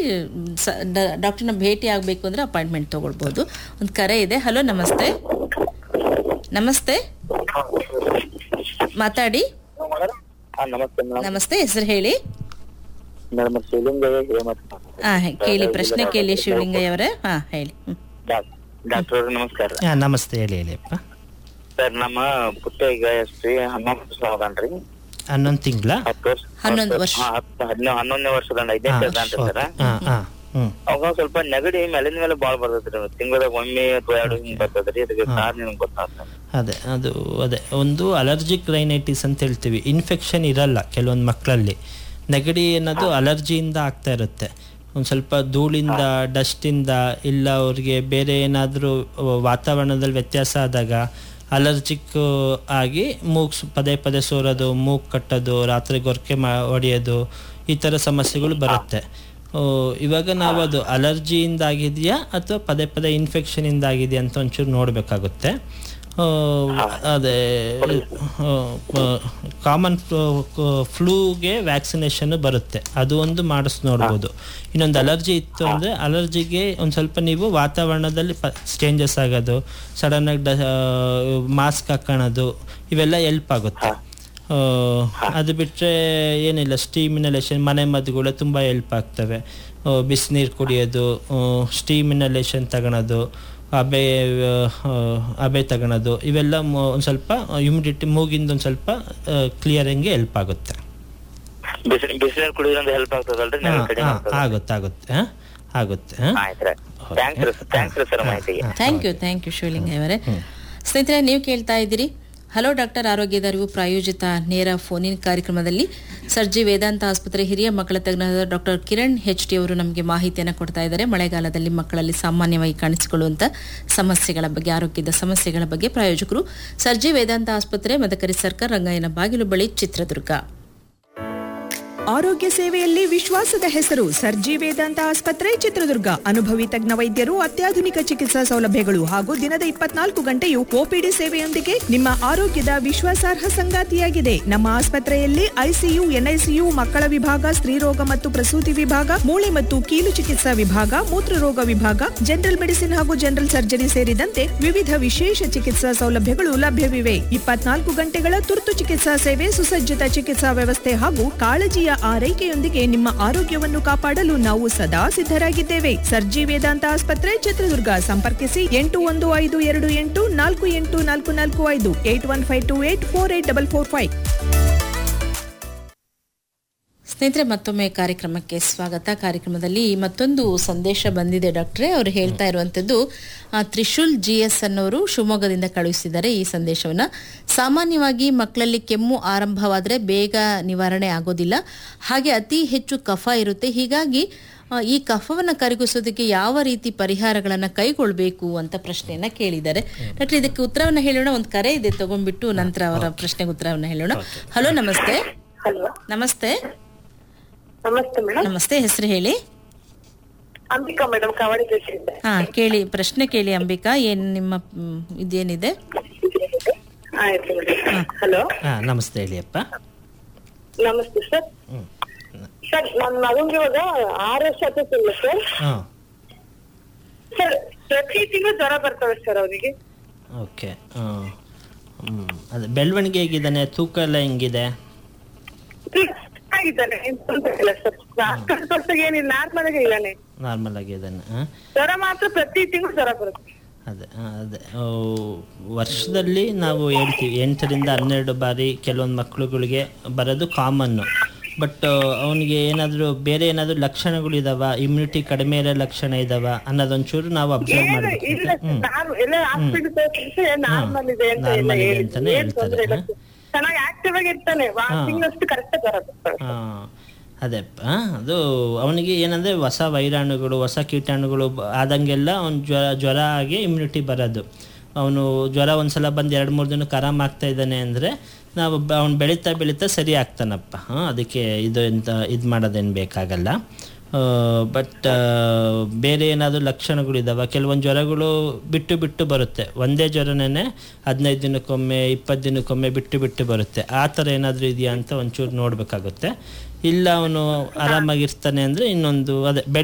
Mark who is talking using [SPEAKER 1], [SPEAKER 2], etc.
[SPEAKER 1] ಡಾಕ್ಟರ್ನ ಭೇಟಿ ಆಗಬೇಕು ಅಂದರೆ ಅಪಾಯಿಂಟ್ಮೆಂಟ್ ತೊಗೊಳ್ಬೋದು ಒಂದು ಕರೆ ಇದೆ ಹಲೋ ನಮಸ್ತೆ ನಮಸ್ತೆ ಮಾತಾಡಿ
[SPEAKER 2] ಹಾ ನಮಸ್ತೆ ಮೇಡಮ್
[SPEAKER 1] ನಮಸ್ತೆ ಹೆಸರು ಹೇಳಿ
[SPEAKER 2] ಮೇಡಮ್ ಶಿವಲಿಂಗಯ್ಯ ಹೇಮಂತ್
[SPEAKER 1] ಹಾಂ ಕೇಳಿ ಪ್ರಶ್ನೆ ಕೇಳಿ ಶಿವಲಿಂಗಯ್ಯ ಅವರೇ ಹಾಂ ಹೇಳಿ ಹ್ಮ್.
[SPEAKER 2] ಡಾಕ್ಟರ್ ನಮಸ್ಕಾರ
[SPEAKER 3] ಹಾ ನಮಸ್ತೆ ಹೇಳಿ ಹೇಳಿಯಪ್ಪ
[SPEAKER 2] ಸರ್ ನಮ್ಮ ಪುಟ್ಟ ಈಗ ಎಷ್ಟ್ರಿ ಹನ್ನೊಂದು ವರ್ಷ ಅದನ್ರಿ
[SPEAKER 3] ಹನ್ನೊಂದು ತಿಂಗಳ
[SPEAKER 2] ಹತ್ತು ವರ್ಷ
[SPEAKER 1] ಹನ್ನೊಂದು ವರ್ಷ.
[SPEAKER 2] ಹಾ, ಹತ್ತು ಹದಿನೊಂದು ಹನ್ನೊಂದನೇ ವರ್ಷದ ಐದನೇ ಅಂತ ಸರ್
[SPEAKER 3] ಹಾ ಹಾ ಹ್ಮ್
[SPEAKER 2] ಅವಾಗ ಒಂದ್ ಸ್ವಲ್ಪ ನೆಗಡಿ ಮೇಲಿನ ಮೇಲೆ ಬಾಳ್ ಬರ್ತೈತ್ರಿ ತಿಂಗಳದಾಗ ಒಮ್ಮೆ ಅಥವಾ ಎರಡು ಹಿಂಗ್ ಬರ್ತದ್ರಿ ಇದಕ್ಕೆ ಕಾರಣ ನಿಮ್ಗೆ ಗೊತ್ತಾಗ್ತದೆ
[SPEAKER 3] ಅದೇ ಅದು ಅದೇ ಒಂದು ಅಲರ್ಜಿಕ್ ರೈನೈಟಿಸ್ ಅಂತ ಹೇಳ್ತೀವಿ ಇನ್ಫೆಕ್ಷನ್ ಇರಲ್ಲ ಕೆಲವೊಂದು ಮಕ್ಕಳಲ್ಲಿ ನೆಗಡಿ ಅನ್ನೋದು ಅಲರ್ಜಿಯಿಂದ ಆಗ್ತಾ ಇರುತ್ತೆ ಒಂದು ಸ್ವಲ್ಪ ಧೂಳಿಂದ ಡಸ್ಟಿಂದ ಇಲ್ಲ ಅವ್ರಿಗೆ ಬೇರೆ ಏನಾದರೂ ವಾತಾವರಣದಲ್ಲಿ ವ್ಯತ್ಯಾಸ ಆದಾಗ ಅಲರ್ಜಿಕ್ ಆಗಿ ಮೂಗ್ ಸ್- ಪದೇ ಪದೇ ಸೋರೋದು ಮೂಗ್ ಕಟ್ಟೋದು ರಾತ್ರಿ ಗೊರಕೆ ಮಾ ಹೊಡೆಯೋದು ಈ ಥರ ಸಮಸ್ಯೆಗಳು ಬರುತ್ತೆ ಆ, ಇವಾಗ ನಾವು ಅದು ಅಲರ್ಜಿಯಿಂದ ಆಗಿದೆಯಾ ಅಥವಾ ಪದೇ ಪದೇ ಇನ್ಫೆಕ್ಷನಿಂದ ಆಗಿದೆಯಾ ಅಂತ ಒಂಚೂರು ನೋಡಬೇಕಾಗುತ್ತೆ ಅದೇ ಕಾಮನ್ ಫ್ಲೂಗೆ ವ್ಯಾಕ್ಸಿನೇಷನ್ ಬರುತ್ತೆ ಅದು ಒಂದು ಮಾಡಿಸ್ ನೋಡ್ಬೋದು ಇನ್ನೊಂದು ಅಲರ್ಜಿ ಇತ್ತು ಅಂದರೆ ಅಲರ್ಜಿಗೆ ಒಂದು ಸ್ವಲ್ಪ ನೀವು ವಾತಾವರಣದಲ್ಲಿ ಪ ಚೇಂಜಸ್ ಆಗೋದು ಸಡನ್ನಾಗಿ ಡ ಮಾಸ್ಕ್ ಹಾಕೊಳ್ಳೋದು ಇವೆಲ್ಲ ಎಲ್ಪ್ ಆಗುತ್ತೆ ಆ, ಅದು ಬಿಟ್ಟರೆ ಏನಿಲ್ಲ ಸ್ಟೀಮ್ ಇನಲೇಷನ್ ಮನೆ ಮದ್ದುಗಳು ತುಂಬ ಹೆಲ್ಪ್ ಆಗ್ತವೆ ಬಿಸಿನೀರು ಕುಡಿಯೋದು ಸ್ಟೀಮ್ ಇನಲೇಷನ್ ತಗೊಳೋದು ಅಬೆ ಆ, ಅಬೆ ತಗೊಳೋದು ಇವೆಲ್ಲ ಒಂದು ಸ್ವಲ್ಪ ಹ್ಯುಮಿಡಿಟಿ ಮೂಗಿಂದ ಒಂದು ಸ್ವಲ್ಪ ಕ್ಲಿಯರಿಂಗ್ಗೆ ಹೆಲ್ಪ್ ಆಗುತ್ತೆ
[SPEAKER 2] ಬಿಸಿ ಬಿಸಿನೀರು ಕುಡಿಯೋದ್ರಿಂದ ಹೆಲ್ಪ್ ಆಗ್ತದಲ್ರಿ
[SPEAKER 3] ಹಾ,
[SPEAKER 2] ನೆಗಡಿ ಕಡಿಮೆ
[SPEAKER 3] ಹಾ,
[SPEAKER 2] ಆಗ್ತದೆ
[SPEAKER 3] ಆಗುತ್ತೆ ಆಗುತ್ತೆ ಹಾ? ಆಗುತ್ತೆ ಹಾ?
[SPEAKER 2] ಆಯ್ತು ಥ್ಯಾಂಕ್ಸ್ ರೀ ಥ್ಯಾಂಕ್ಸ್ ರೀ ಸರ್ ಮಾಹಿತಿಗೆ
[SPEAKER 1] thank you thank you Shivalingaiah ಅವರೇ ಸ್ನೇಹಿತರೆ ನೀವು ಕೇಳ್ತಾ ಇದ್ದೀರಿ ಹಲೋ ಡಾಕ್ಟರ್ ಆರೋಗ್ಯದ ಅರಿವು ಪ್ರಾಯೋಜಿತ ನೇರ ಫೋನ್ ಇನ್ ಕಾರ್ಯಕ್ರಮದಲ್ಲಿ ಸರ್ಜಿ ವೇದಾಂತ ಆಸ್ಪತ್ರೆ ಹಿರಿಯ ಮಕ್ಕಳ ತಜ್ಞರಾದ ಡಾಕ್ಟರ್ ಕಿರಣ್ ಹೆಚ್ ಡಿ ಅವರು ನಮಗೆ ಮಾಹಿತಿಯನ್ನು ಕೊಡ್ತಾ ಇದ್ದಾರೆ ಮಳೆಗಾಲದಲ್ಲಿ ಮಕ್ಕಳಲ್ಲಿ ಸಾಮಾನ್ಯವಾಗಿ ಕಾಣಿಸಿಕೊಳ್ಳುವಂಥ ಸಮಸ್ಯೆಗಳ ಬಗ್ಗೆ ಆರೋಗ್ಯದ ಸಮಸ್ಯೆಗಳ ಬಗ್ಗೆ ಪ್ರಾಯೋಜಕರು ಸರ್ಜಿ ವೇದಾಂತ ಆಸ್ಪತ್ರೆ ಮದಕರಿ ಸರ್ಕಾರ್ ರಂಗಾಯನ ಬಾಗಿಲು ಬಳಿ ಚಿತ್ರದುರ್ಗ
[SPEAKER 4] ಆರೋಗ್ಯ ಸೇವೆಯಲ್ಲಿ ವಿಶ್ವಾಸದ ಹೆಸರು ಸರ್ಜಿ ವೇದಾಂತ ಆಸ್ಪತ್ರೆ ಚಿತ್ರದುರ್ಗ ಅನುಭವಿ ತಜ್ಞ ವೈದ್ಯರು ಅತ್ಯಾಧುನಿಕ ಚಿಕಿತ್ಸಾ ಸೌಲಭ್ಯಗಳು ಹಾಗೂ ದಿನದ ಇಪ್ಪತ್ನಾಲ್ಕು ಗಂಟೆಯು ಒಪಿಡಿ ಸೇವೆಯೊಂದಿಗೆ ನಿಮ್ಮ ಆರೋಗ್ಯದ ವಿಶ್ವಾಸಾರ್ಹ ಸಂಗಾತಿಯಾಗಿದೆ ನಮ್ಮ ಆಸ್ಪತ್ರೆಯಲ್ಲಿ ಐಸಿಯು ಎನ್ಐಸಿಯು ಮಕ್ಕಳ ವಿಭಾಗ ಸ್ತ್ರೀರೋಗ ಮತ್ತು ಪ್ರಸೂತಿ ವಿಭಾಗ ಮೂಳೆ ಮತ್ತು ಕೀಲು ಚಿಕಿತ್ಸಾ ವಿಭಾಗ ಮೂತ್ರರೋಗ ವಿಭಾಗ ಜನರಲ್ ಮೆಡಿಸಿನ್ ಹಾಗೂ ಜನರಲ್ ಸರ್ಜರಿ ಸೇರಿದಂತೆ ವಿವಿಧ ವಿಶೇಷ ಚಿಕಿತ್ಸಾ ಸೌಲಭ್ಯಗಳು ಲಭ್ಯವಿವೆ ಇಪ್ಪತ್ನಾಲ್ಕು ಗಂಟೆಗಳ ತುರ್ತು ಚಿಕಿತ್ಸಾ ಸೇವೆ ಸುಸಜ್ಜಿತ ಚಿಕಿತ್ಸಾ ವ್ಯವಸ್ಥೆ ಹಾಗೂ ಕಾಳಜಿಯ ಆರೈಕೆಯೊಂದಿಗೆ ನಿಮ್ಮ ಆರೋಗ್ಯವನ್ನು ಕಾಪಾಡಲು ನಾವು ಸದಾ ಸಿದ್ಧರಾಗಿದ್ದೇವೆ ಸರ್ಜಿ ವೇದಾಂತ ಆಸ್ಪತ್ರೆ ಚಿತ್ರದುರ್ಗ ಸಂಪರ್ಕಿಸಿ ಎಂಟು ಒಂದು ಐದು ಎರಡು ಎಂಟು ನಾಲ್ಕು ಎಂಟು ನಾಲ್ಕು ನಾಲ್ಕು ಐದು eight one five two eight four eight double four five
[SPEAKER 1] ಸ್ನೇಹಿತರೆ ಮತ್ತೊಮ್ಮೆ ಕಾರ್ಯಕ್ರಮಕ್ಕೆ ಸ್ವಾಗತ ಕಾರ್ಯಕ್ರಮದಲ್ಲಿ ಮತ್ತೊಂದು ಸಂದೇಶ ಬಂದಿದೆ ಡಾಕ್ಟ್ರೆ ಅವರು ಹೇಳ್ತಾ ಇರುವಂತದ್ದು ಆ, ತ್ರಿಶೂಲ್ ಜಿ ಎಸ್ ಅನ್ನೋರು ಶಿವಮೊಗ್ಗದಿಂದ ಕಳುಹಿಸಿದ್ದಾರೆ ಈ ಸಂದೇಶವನ್ನ ಸಾಮಾನ್ಯವಾಗಿ ಮಕ್ಕಳಲ್ಲಿ ಕೆಮ್ಮು ಆರಂಭವಾದರೆ ಬೇಗ ನಿವಾರಣೆ ಆಗೋದಿಲ್ಲ ಹಾಗೆ ಅತಿ ಹೆಚ್ಚು ಕಫ ಇರುತ್ತೆ ಹೀಗಾಗಿ ಆ, ಈ ಕಫವನ್ನು ಕರಗಿಸೋದಕ್ಕೆ ಯಾವ ರೀತಿ ಪರಿಹಾರಗಳನ್ನ ಕೈಗೊಳ್ಬೇಕು ಅಂತ ಪ್ರಶ್ನೆಯನ್ನ ಕೇಳಿದ್ದಾರೆ ಡಾಕ್ಟರ್ ಇದಕ್ಕೆ ಉತ್ತರವನ್ನ ಹೇಳೋಣ ಒಂದು ಕರೆ ಇದೆ ತಗೊಂಡ್ಬಿಟ್ಟು ನಂತರ ಅವರ ಪ್ರಶ್ನೆಗೆ ಉತ್ತರವನ್ನ ಹೇಳೋಣ ಹಲೋ ನಮಸ್ತೆ
[SPEAKER 5] ಹಲೋ
[SPEAKER 1] ನಮಸ್ತೆ
[SPEAKER 5] ನಮಸ್ತೆ ಮೇಡಮ್
[SPEAKER 1] ನಮಸ್ತೆ ಹೆಸರು ಹೇಳಿ
[SPEAKER 5] ಅಂಬಿಕಾ ಮೇಡಮ್ ಕವಡಿ ಜೊತೆಯಿಂದ
[SPEAKER 1] ಹಾ ಕೇಳಿ ಪ್ರಶ್ನೆ ಕೇಳಿ ಅಂಬಿಕಾ ಏನ್ ನಿಮ್ಮ ಮ್, ಇದೇನಿದೆ
[SPEAKER 5] ಆಯ್ತು ಮೇಡಮ್ ಹಲೋ
[SPEAKER 3] ಹಾ ನಮಸ್ತೆ ಹೇಳಿಯಪ್ಪ
[SPEAKER 5] ನಮಸ್ತೆ ಸರ್ ಸರ್ ನನ್ನ ಮಗಂಗೆ ಇವಾಗ ಆರು ವರ್ಷ ಆಗ್ತಿಲ್ಲ ಸರ್
[SPEAKER 3] ಹಾಂ
[SPEAKER 5] ಸರ್ ಪ್ರತಿ ತಿಂಗಳು ಜ್ವರ ಬರ್ತವೆ ಸರ್ ಅವರಿಗೆ
[SPEAKER 3] ಓಕೆ ಹ್ಞೂ ಅದೇ ಬೆಳವಣಿಗೆ ಹೇಗಿದ್ದಾನೆ ತೂಕ ಎಲ್ಲ ಹೆಂಗಿದೆ
[SPEAKER 5] ಆಗಿದ್ದಾನೆ ಏನ್ ತೊಂದ್ರೆ ಇಲ್ಲ ಸರ್ ಅಷ್ಟೊಂದು ವರ್ಷ ಏನಿಲ್ಲ ನಾರ್ಮಲ್ ಆಗಿ ಇದ್ದಾನೆ
[SPEAKER 3] ನಾರ್ಮಲ್ ಆಗಿದ್ದಾನೆ ಹಾಂ
[SPEAKER 5] ಜ್ವರ ಮಾತ್ರ ಪ್ರತಿ ತಿಂಗಳು ಜ್ವರ ಬರುತ್ತೆ
[SPEAKER 3] ಅದೇ ಆ, ಅದೇ ಆ, ವರ್ಷದಲ್ಲಿ ನಾವು ಹೇಳ್ತೀವಿ ಎಂಟರಿಂದ ಹನ್ನೆರಡು ಬಾರಿ ಕೆಲವೊಂದು ಮಕ್ಕಳುಗಳಿಗೆ ಬರೋದು ಕಾಮನ್ನು ಬಟ್ ಅವನಿಗೆ ಏನಾದರೂ ಬೇರೆ ಏನಾದರೂ ಲಕ್ಷಣಗಳು ಇದಾವ ಇಮ್ಯುನಿಟಿ ಕಡಿಮೆ ಇರೋ ಲಕ್ಷಣ ಇದಾವ ಅನ್ನೋದೊಂಚೂರು ನಾವು ಅಬ್ಸರ್ವ್
[SPEAKER 5] ಏನು
[SPEAKER 3] ಮಾಡಬೇಕು
[SPEAKER 5] ಇಲ್ಲ ಸರ್ ನಾರ್- ಎಲ್ಲ ಹಾಸ್ಪಿಟಲ್ ತೋರಿಸಿ ನಾರ್ಮಲ್ ಇದೆ ಅಂತ ಎಲ್ಲ
[SPEAKER 3] Normal ಇದೆ
[SPEAKER 5] ಹೇಳಿ
[SPEAKER 3] ಅಂತಾನೆ
[SPEAKER 5] ಏನ್ ತೊಂದ್ರೆ ಇಲ್ಲ
[SPEAKER 3] ಹೇಳ್ತಾರೆ,
[SPEAKER 5] ಸರ್. ಚೆನ್ನಾಗಿ ಆಕ್ಟಿವ್ ಆಗಿ ಇರ್ತಾನೆ ತಿಂಗಳಷ್ಟು ಕರೆಕ್ಟ್ ಜ್ವರ ಬರ್ತವೆ
[SPEAKER 3] ಹಾಂ ಅದೇ ಆ, ಅದು ಅವನಿಗೆ ಏನಂದರೆ ಹೊಸ ವೈರಾಣುಗಳು ಹೊಸ ಕೀಟಾಣುಗಳು ಬ- ಆದಂಗೆಲ್ಲ ಅವ್ನು ಜ್ವರ ಜ್ವರ ಆಗಿ ಇಮ್ಯುನಿಟಿ ಬರೋದು ಅವನು ಜ್ವರ ಒಂದ್ಸಲ ಬಂದು ಎರಡು ಮೂರು ದಿನಕ್ಕೆ ಆರಾಮ ಆಗ್ತಾ ಇದ್ದಾನೆ ಅಂದರೆ ನಾವು ಅವ್ನು ಬೆಳೀತಾ ಬೆಳೀತಾ ಸರಿ ಆಗ್ತಾನಪ್ಪ ಹಾಂ ಅದಕ್ಕೆ ಇದು ಎಂತ ಇದು ಮಾಡೋದೇನು ಬೇಕಾಗಲ್ಲ ಬಟ್ ಬೇರೆ ಏನಾದರೂ ಲಕ್ಷಣಗಳಿದ್ದಾವೆ ಕೆಲವೊಂದು ಜ್ವರಗಳು ಬಿಟ್ಟು ಬಿಟ್ಟು ಬರುತ್ತೆ ಒಂದೇ ಜ್ವರನೇ ಹದಿನೈದು ದಿನಕ್ಕೊಮ್ಮೆ ಇಪ್ಪತ್ತು ದಿನಕ್ಕೊಮ್ಮೆ ಬಿಟ್ಟು ಬಿಟ್ಟು ಬರುತ್ತೆ ಆ ಥರ ಏನಾದರೂ ಇದೆಯಾ ಅಂತ ಒಂಚೂರು ನೋಡಬೇಕಾಗುತ್ತೆ ಇಲ್ಲ ಅವನು ಆರಾಮಾಗಿರ್ತಾನೆ ಅಂದರೆ ಇನ್ನೊಂದು ಅದೇ ಬೆಳೆ